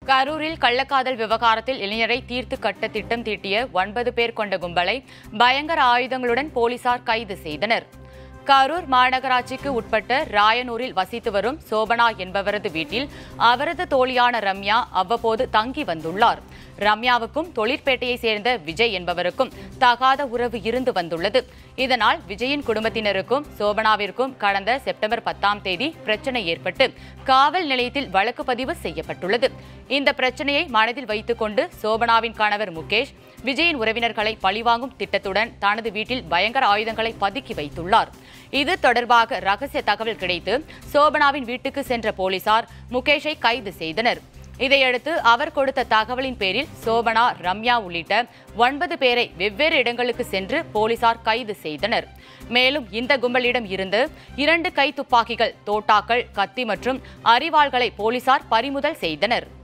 கரூரில் கள்ளக்காதல் விவகாரத்தில் இளைஞரை தீர்த்து கட்ட திட்டம் தீட்டிய ஒன்பது பேர் கொண்ட கும்பலை பயங்கர ஆயுதங்களுடன் போலீசார் கைது செய்தனர் கரூர் மாநகராட்சிக்கு உட்பட்ட ராயனூரில் வசித்து வரும் சோபனா என்பவரது வீட்டில் அவரது தோழியான ரம்யா அவ்வப்போது தங்கி வந்துள்ளார் ரம்யாவுக்கும் தொழிற்பேட்டையை சேர்ந்த விஜய் என்பவருக்கும் தகாத உறவு இருந்து வந்துள்ளது இதனால் விஜயின் குடும்பத்தினருக்கும் சோபனாவிற்கும் கடந்த செப்டம்பர் பத்தாம் தேதி பிரச்சனை ஏற்பட்டு காவல் நிலையத்தில் வழக்கு பதிவு செய்யப்பட்டுள்ளது இந்த பிரச்சனையை மனதில் வைத்துக்கொண்டு சோபனாவின் கணவர் முகேஷ் விஜயின் உறவினர்களை பழிவாங்கும் திட்டத்துடன் தனது வீட்டில் பயங்கர ஆயுதங்களை பதுக்கி வைத்துள்ளார் இது தொடர்பாக ரகசிய தகவல் கிடைத்து சோபனாவின் வீட்டுக்கு சென்ற போலீசார் முகேஷை கைது செய்தனர் இதையடுத்து அவர் கொடுத்த தகவலின் பேரில் சோபனா ரம்யா உள்ளிட்ட ஒன்பது பேரை வெவ்வேறு இடங்களுக்கு சென்று போலீசார் கைது செய்தனர் மேலும் இந்த கும்பலிடம் இருந்து இரண்டு கை துப்பாக்கிகள் தோட்டாக்கள் கத்தி மற்றும் அரிவாள்களை போலீசார் பறிமுதல் செய்தனர்